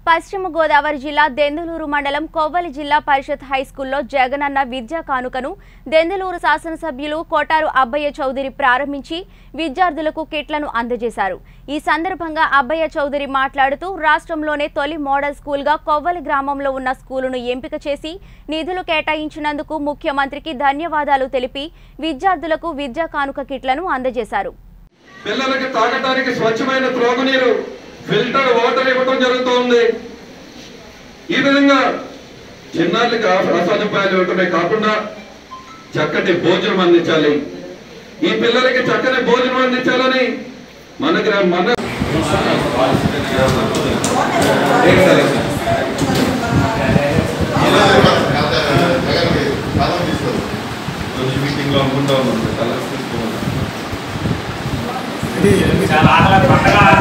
పశ్చిమ గోదావరి జిల్లా దెందులూరు మండలం కొవ్వలి జిల్లా పరిషత్ హైస్కూల్లో జగనన్న విద్యా కానుకను దెందులూరు శాసనసభ్యులు కోటారు అబ్బయ్య చౌదరి ప్రారంభించి విద్యార్థులకు కిట్లను అందజేశారు ఈ సందర్భంగా అబ్బయ్య చౌదరి మాట్లాడుతూ రాష్ట్రంలోనే తొలి మోడల్ స్కూల్గా కొవ్వలి గ్రామంలో ఉన్న స్కూలును ఎంపిక చేసి నిధులు కేటాయించినందుకు ముఖ్యమంత్రికి ధన్యవాదాలు తెలిపి విద్యార్థులకు విద్యా కానుక కిట్లను అందజేశారు పిల్లలకి తాగటానికి స్వచ్ఛమైన త్రాగునీరు ఫిల్టర్ వాటర్ ఇవ్వటం జరుగుతోంది ఈ విధంగా చిన్నారులకి ఆ సదుపాయాలు ఇవ్వటమే కాకుండా చక్కటి భోజనం అందించాలి ఈ పిల్లలకి చక్కని భోజనం అందించాలని మన గ్రా మన మీటింగ్ లో అనుకుంటా ఉన్నాం కలర్స్ తీసుకోవాలి చాలా ఆహ్లాద పండగ